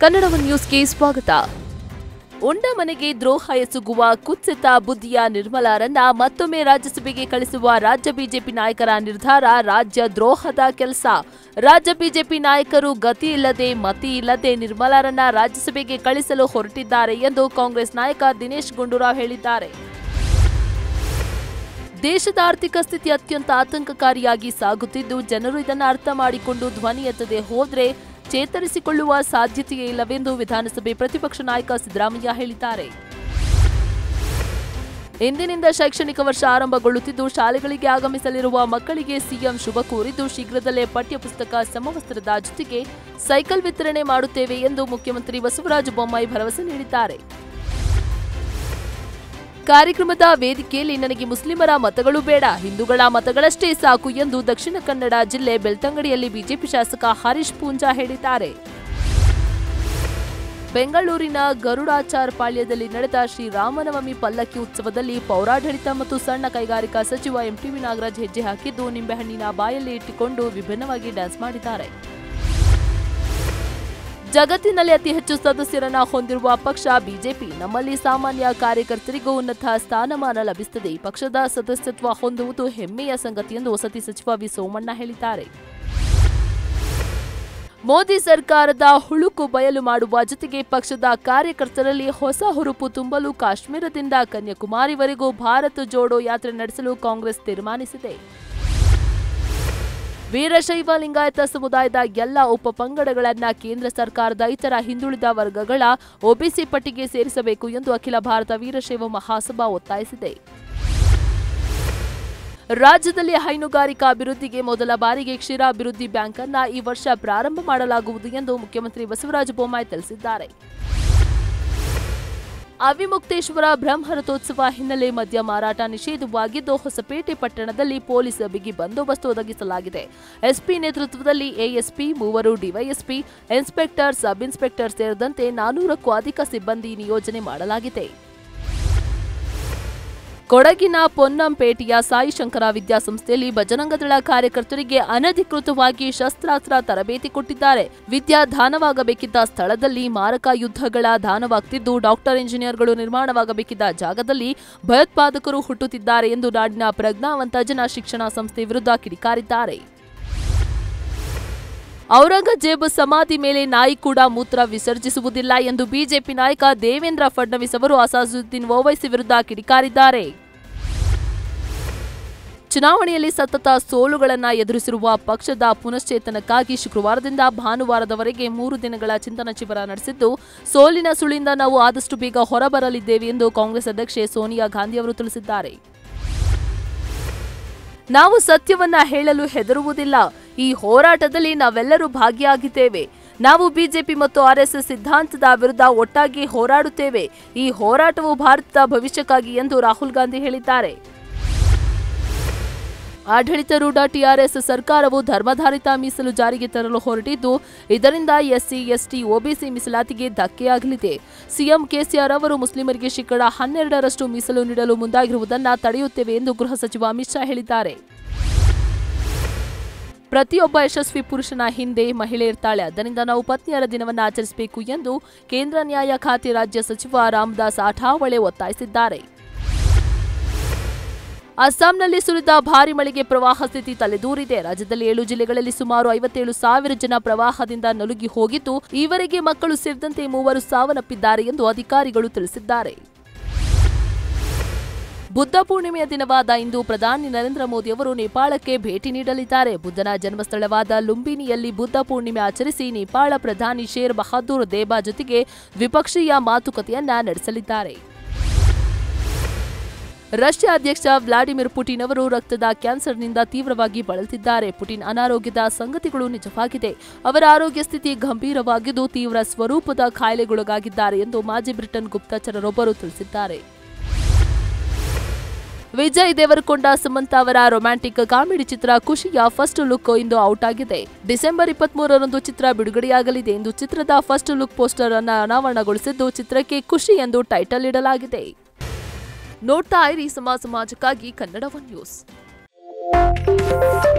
ಕನ್ನಡ ನ್ಯೂಸ್ಗೆ ಸ್ವಾಗತ ಉಂಡ ಮನೆಗೆ ದ್ರೋಹ ಎಸಗುವ ಕುತ್ಸಿತ ಬುದ್ಧಿಯ ನಿರ್ಮಲಾರನ್ನ ಮತ್ತೊಮ್ಮೆ ರಾಜ್ಯಸಭೆಗೆ ಕಳಿಸುವ ರಾಜ್ಯ ಬಿಜೆಪಿ ನಾಯಕರ ನಿರ್ಧಾರ ರಾಜ್ಯ ದ್ರೋಹದ ಕೆಲಸ ರಾಜ್ಯ ಬಿಜೆಪಿ ನಾಯಕರು ಗತಿ ಇಲ್ಲದೆ ಮತಿ ಇಲ್ಲದೆ ನಿರ್ಮಲಾರನ್ನ ರಾಜ್ಯಸಭೆಗೆ ಕಳಿಸಲು ಹೊರಟಿದ್ದಾರೆ ಎಂದು ಕಾಂಗ್ರೆಸ್ ನಾಯಕ ದಿನೇಶ್ ಗುಂಡೂರಾವ್ ಹೇಳಿದ್ದಾರೆ ದೇಶದ ಆರ್ಥಿಕ ಸ್ಥಿತಿ ಅತ್ಯಂತ ಆತಂಕಕಾರಿಯಾಗಿ ಸಾಗುತ್ತಿದ್ದು ಜನರು ಇದನ್ನು ಅರ್ಥ ಮಾಡಿಕೊಂಡು ಧ್ವನಿ ಎತ್ತದೆ ಹೋದ್ರೆ ಚೇತರಿಸಿಕೊಳ್ಳುವ ಸಾಧ್ಯತೆಯೇ ಇಲ್ಲವೆಂದು ವಿಧಾನಸಭೆ ಪ್ರತಿಪಕ್ಷ ನಾಯಕ ಸಿದ್ದರಾಮಯ್ಯ ಹೇಳಿದ್ದಾರೆ ಇಂದಿನಿಂದ ಶೈಕ್ಷಣಿಕ ವರ್ಷ ಆರಂಭಗೊಳ್ಳುತ್ತಿದ್ದು ಶಾಲೆಗಳಿಗೆ ಆಗಮಿಸಲಿರುವ ಮಕ್ಕಳಿಗೆ ಸಿಎಂ ಶುಭ ಕೋರಿದ್ದು ಶೀಘ್ರದಲ್ಲೇ ಪಠ್ಯಪುಸ್ತಕ ಸಮವಸ್ತ್ರದ ಜೊತೆಗೆ ಸೈಕಲ್ ವಿತರಣೆ ಮಾಡುತ್ತೇವೆ ಎಂದು ಮುಖ್ಯಮಂತ್ರಿ ಬಸವರಾಜ ಬೊಮ್ಮಾಯಿ ಭರವಸೆ ನೀಡಿದ್ದಾರೆ ಕಾರ್ಯಕ್ರಮದ ವೇದಿಕೆಯಲ್ಲಿ ನನಗೆ ಮುಸ್ಲಿಮರ ಮತಗಳು ಬೇಡ ಹಿಂದೂಗಳ ಮತಗಳಷ್ಟೇ ಸಾಕು ಎಂದು ದಕ್ಷಿಣ ಕನ್ನಡ ಜಿಲ್ಲೆ ಬೆಳ್ತಂಗಡಿಯಲ್ಲಿ ಬಿಜೆಪಿ ಶಾಸಕ ಹರೀಶ್ ಪೂಂಜಾ ಹೇಳಿದ್ದಾರೆ ಬೆಂಗಳೂರಿನ ಗರುಡಾಚಾರ್ ಪಾಳ್ಯದಲ್ಲಿ ನಡೆದ ಶ್ರೀರಾಮನವಮಿ ಪಲ್ಲಕ್ಕಿ ಉತ್ಸವದಲ್ಲಿ ಪೌರಾಡಳಿತ ಮತ್ತು ಸಣ್ಣ ಕೈಗಾರಿಕಾ ಸಚಿವ ಎಂಟಿವಿ ನಾಗರಾಜ್ ಹೆಜ್ಜೆ ಹಾಕಿದ್ದು ನಿಂಬೆಹಣ್ಣಿನ ಬಾಯಲ್ಲಿ ಇಟ್ಟುಕೊಂಡು ವಿಭಿನ್ನವಾಗಿ ಡ್ಯಾನ್ಸ್ ಮಾಡಿದ್ದಾರೆ ಜಗತ್ತಿನಲ್ಲಿ ಅತಿ ಹೆಚ್ಚು ಸದಸ್ಯರನ್ನ ಹೊಂದಿರುವ ಪಕ್ಷ ಬಿಜೆಪಿ ನಮ್ಮಲ್ಲಿ ಸಾಮಾನ್ಯ ಕಾರ್ಯಕರ್ತರಿಗೂ ಉನ್ನತ ಸ್ಥಾನಮಾನ ಲಭಿಸುತ್ತದೆ ಪಕ್ಷದ ಸದಸ್ಯತ್ವ ಹೊಂದುವುದು ಹೆಮ್ಮೆಯ ಸಂಗತಿ ಎಂದು ವಸತಿ ಸಚಿವ ವಿ ಸೋಮಣ್ಣ ಹೇಳಿದ್ದಾರೆ ಮೋದಿ ಸರ್ಕಾರದ ಹುಳುಕು ಬಯಲು ಮಾಡುವ ಜೊತೆಗೆ ಪಕ್ಷದ ಕಾರ್ಯಕರ್ತರಲ್ಲಿ ಹೊಸ ಹುರುಪು ತುಂಬಲು ಕಾಶ್ಮೀರದಿಂದ ಕನ್ಯಾಕುಮಾರಿವರೆಗೂ ಭಾರತ್ ಜೋಡೋ ಯಾತ್ರೆ ನಡೆಸಲು ಕಾಂಗ್ರೆಸ್ ತೀರ್ಮಾನಿಸಿದೆ ವೀರಶೈವ ಲಿಂಗಾಯತ ಸಮುದಾಯದ ಎಲ್ಲ ಉಪಪಂಗಡಗಳನ್ನ ಕೇಂದ್ರ ಸರ್ಕಾರದ ಇತರ ಹಿಂದುಳಿದ ವರ್ಗಗಳ ಒಬಿಸಿ ಪಟ್ಟಿಗೆ ಸೇರಿಸಬೇಕು ಎಂದು ಅಖಿಲ ಭಾರತ ವೀರಶೈವ ಮಹಾಸಭಾ ಒತ್ತಾಯಿಸಿದೆ ರಾಜ್ಯದಲ್ಲಿ ಹೈನುಗಾರಿಕಾ ಅಭಿವೃದ್ಧಿಗೆ ಮೊದಲ ಬಾರಿಗೆ ಕ್ಷೀರ ಅಭಿವೃದ್ಧಿ ಬ್ಯಾಂಕ್ ಅನ್ನ ಈ ವರ್ಷ ಪ್ರಾರಂಭ ಮಾಡಲಾಗುವುದು ಎಂದು ಮುಖ್ಯಮಂತ್ರಿ ಬಸವರಾಜ ಬೊಮ್ಮಾಯಿ ತಿಳಿಸಿದ್ದಾರೆ ಅವಿಮುಕ್ತೇಶ್ವರ ಬ್ರಹ್ಮರಥೋತ್ಸವ ಹಿನ್ನೆಲೆ ಮದ್ಯ ಮಾರಾಟ ನಿಷೇಧವಾಗಿದ್ದು ಹೊಸಪೇಟೆ ಪಟ್ಟಣದಲ್ಲಿ ಪೊಲೀಸ್ ಬಿಗಿ ಬಂದೋಬಸ್ತ್ ಒದಗಿಸಲಾಗಿದೆ ಎಸ್ಪಿ ನೇತೃತ್ವದಲ್ಲಿ ಎಎಸ್ಪಿ ಮೂವರು ಡಿವೈಎಸ್ಪಿ ಇನ್ಸ್ಪೆಕ್ಟರ್ ಸಬ್ ಇನ್ಸ್ಪೆಕ್ಟರ್ ಸೇರಿದಂತೆ ನಾನೂರಕ್ಕೂ ಅಧಿಕ ಸಿಬ್ಬಂದಿ ನಿಯೋಜನೆ ಮಾಡಲಾಗಿದೆ ಕೊಡಗಿನ ಪೊನ್ನಂಪೇಟೆಯ ಸಾಯಿ ಶಂಕರ ವಿದ್ಯಾಸಂಸ್ಥೆಯಲ್ಲಿ ಬಜರಂಗದಳ ಕಾರ್ಯಕರ್ತರಿಗೆ ಅನಧಿಕೃತವಾಗಿ ಶಸ್ತ್ರಾಸ್ತ್ರ ತರಬೇತಿ ಕೊಟ್ಟಿದ್ದಾರೆ ವಿದ್ಯಾ ದಾನವಾಗಬೇಕಿದ್ದ ಸ್ಥಳದಲ್ಲಿ ಮಾರಕ ಯುದ್ಧಗಳ ದಾನವಾಗ್ತಿದ್ದು ಡಾಕ್ಟರ್ ಇಂಜಿನಿಯರ್ಗಳು ನಿರ್ಮಾಣವಾಗಬೇಕಿದ್ದ ಜಾಗದಲ್ಲಿ ಭಯೋತ್ಪಾದಕರು ಹುಟ್ಟುತ್ತಿದ್ದಾರೆ ಎಂದು ನಾಡಿನ ಪ್ರಜ್ಞಾವಂತ ಜನ ಶಿಕ್ಷಣ ಸಂಸ್ಥೆ ವಿರುದ್ಧ ಕಿಡಿಕಾರಿದ್ದಾರೆ ಔರಂಗಜೇಬ್ ಸಮಾಧಿ ಮೇಲೆ ನಾಯಿ ಕೂಡ ಮೂತ್ರ ವಿಸರ್ಜಿಸುವುದಿಲ್ಲ ಎಂದು ಬಿಜೆಪಿ ನಾಯಕ ದೇವೇಂದ್ರ ಫಡ್ನವೀಸ್ ಅವರು ಅಸಾಜುದ್ದೀನ್ ಓವೈಸಿ ವಿರುದ್ಧ ಕಿಡಿಕಾರಿದ್ದಾರೆ ಚುನಾವಣೆಯಲ್ಲಿ ಸತತ ಸೋಲುಗಳನ್ನು ಎದುರಿಸಿರುವ ಪಕ್ಷದ ಪುನಶ್ಚೇತನಕ್ಕಾಗಿ ಶುಕ್ರವಾರದಿಂದ ಭಾನುವಾರದವರೆಗೆ ಮೂರು ದಿನಗಳ ಚಿಂತನ ಶಿಬಿರ ನಡೆಸಿದ್ದು ಸೋಲಿನ ಸುಳಿಯಿಂದ ನಾವು ಆದಷ್ಟು ಬೇಗ ಹೊರಬರಲಿದ್ದೇವೆ ಎಂದು ಕಾಂಗ್ರೆಸ್ ಅಧ್ಯಕ್ಷೆ ಸೋನಿಯಾ ಗಾಂಧಿ ಅವರು ತಿಳಿಸಿದ್ದಾರೆ ನಾವು ಸತ್ಯವನ್ನ ಹೇಳಲು ಹೆದರುವುದಿಲ್ಲ ಈ ಹೋರಾಟದಲ್ಲಿ ನಾವೆಲ್ಲರೂ ಭಾಗಿಯಾಗಿದ್ದೇವೆ ನಾವು ಬಿಜೆಪಿ ಮತ್ತು ಆರ್ಎಸ್ಎಸ್ ಸಿದ್ಧಾಂತದ ವಿರುದ್ಧ ಒಟ್ಟಾಗಿ ಹೋರಾಡುತ್ತೇವೆ ಈ ಹೋರಾಟವು ಭಾರತದ ಭವಿಷ್ಯಕ್ಕಾಗಿ ಎಂದು ರಾಹುಲ್ ಗಾಂಧಿ ಹೇಳಿದ್ದಾರೆ ಆಡಳಿತಾರೂಢ ಟಿಆರ್ಎಸ್ ಸರ್ಕಾರವು ಧರ್ಮಾಧಾರಿತ ಮೀಸಲು ಜಾರಿಗೆ ತರಲು ಹೊರಟಿದ್ದು ಇದರಿಂದ ಎಸ್ಸಿ ಎಸ್ಟಿ ಒಬಿಸಿ ಮೀಸಲಾತಿಗೆ ಧಕ್ಕೆಯಾಗಲಿದೆ ಸಿಎಂ ಕೆಸಿಆರ್ ಅವರು ಮುಸ್ಲಿಮರಿಗೆ ಶೇಕಡಾ ಹನ್ನೆರಡರಷ್ಟು ಮೀಸಲು ನೀಡಲು ಮುಂದಾಗಿರುವುದನ್ನು ತಡೆಯುತ್ತೇವೆ ಎಂದು ಗೃಹ ಸಚಿವ ಅಮಿತ್ ಶಾ ಹೇಳಿದ್ದಾರೆ ಪ್ರತಿಯೊಬ್ಬ ಯಶಸ್ವಿ ಪುರುಷನ ಹಿಂದೆ ಮಹಿಳೆ ಇರ್ತಾಳೆ ಆದ್ದರಿಂದ ನಾವು ಪತ್ನಿಯರ ದಿನವನ್ನು ಆಚರಿಸಬೇಕು ಎಂದು ಕೇಂದ್ರ ನ್ಯಾಯ ಖಾತೆ ರಾಜ್ಯ ಸಚಿವ ರಾಮದಾಸ್ ಆಠಾವಳೆ ಒತ್ತಾಯಿಸಿದ್ದಾರೆ ಅಸ್ಸಾಂನಲ್ಲಿ ಸುರಿದ ಭಾರಿ ಮಳೆಗೆ ಪ್ರವಾಹ ಸ್ಥಿತಿ ತಲೆದೂರಿದೆ ರಾಜ್ಯದಲ್ಲಿ ಏಳು ಜಿಲ್ಲೆಗಳಲ್ಲಿ ಸುಮಾರು ಐವತ್ತೇಳು ಸಾವಿರ ಜನ ಪ್ರವಾಹದಿಂದ ನಲುಗಿ ಹೋಗಿದ್ದು ಈವರೆಗೆ ಮಕ್ಕಳು ಸೇರಿದಂತೆ ಮೂವರು ಸಾವನ್ನಪ್ಪಿದ್ದಾರೆ ಎಂದು ಅಧಿಕಾರಿಗಳು ತಿಳಿಸಿದ್ದಾರೆ ಬುದ್ಧ ಪೂರ್ಣಿಮೆಯ ದಿನವಾದ ಇಂದು ಪ್ರಧಾನಿ ನರೇಂದ್ರ ಮೋದಿ ಅವರು ನೇಪಾಳಕ್ಕೆ ಭೇಟಿ ನೀಡಲಿದ್ದಾರೆ ಬುದ್ಧನ ಜನ್ಮಸ್ಥಳವಾದ ಲುಂಬಿನಿಯಲ್ಲಿ ಬುದ್ಧ ಪೂರ್ಣಿಮೆ ಆಚರಿಸಿ ನೇಪಾಳ ಪ್ರಧಾನಿ ಶೇರ್ ಬಹದ್ದೂರ್ ದೇಬಾ ಜೊತೆಗೆ ದ್ವಿಪಕ್ಷೀಯ ಮಾತುಕತೆಯನ್ನ ನಡೆಸಲಿದ್ದಾರೆ ರಷ್ಯಾ ಅಧ್ಯಕ್ಷ ವ್ಲಾಡಿಮಿರ್ ಪುಟಿನ್ ಅವರು ರಕ್ತದ ಕ್ಯಾನ್ಸರ್ನಿಂದ ತೀವ್ರವಾಗಿ ಬಳಲುತ್ತಿದ್ದಾರೆ ಪುಟಿನ್ ಅನಾರೋಗ್ಯದ ಸಂಗತಿಗಳು ನಿಜವಾಗಿದೆ ಅವರ ಆರೋಗ್ಯ ಸ್ಥಿತಿ ಗಂಭೀರವಾಗಿದ್ದು ತೀವ್ರ ಸ್ವರೂಪದ ಕಾಯಿಲೆಗೊಳಗಾಗಿದ್ದಾರೆ ಎಂದು ಮಾಜಿ ಬ್ರಿಟನ್ ಗುಪ್ತಚರರೊಬ್ಬರು ತಿಳಿಸಿದ್ದಾರೆ ವಿಜಯ್ ದೇವರಕೊಂಡ ಸುಮಂತ ಅವರ ರೊಮ್ಯಾಂಟಿಕ್ ಕಾಮಿಡಿ ಚಿತ್ರ ಖುಷಿಯ ಫಸ್ಟ್ ಲುಕ್ ಇಂದು ಔಟ್ ಆಗಿದೆ ಡಿಸೆಂಬರ್ ಇಪ್ಪತ್ಮೂರರಂದು ಚಿತ್ರ ಬಿಡುಗಡೆಯಾಗಲಿದೆ ಎಂದು ಚಿತ್ರದ ಫಸ್ಟ್ ಲುಕ್ ಪೋಸ್ಟರ್ ಅನ್ನು ಅನಾವರಣಗೊಳಿಸಿದ್ದು ಚಿತ್ರಕ್ಕೆ ಖುಷಿ ಎಂದು ಟೈಟಲ್ ಇಡಲಾಗಿದೆ ನೋಡ್ತಾ ಇರಿ ಸಮಾಜ ಸಮಾಜಕ್ಕಾಗಿ ಕನ್ನಡ ಒನ್ ನ್ಯೂಸ್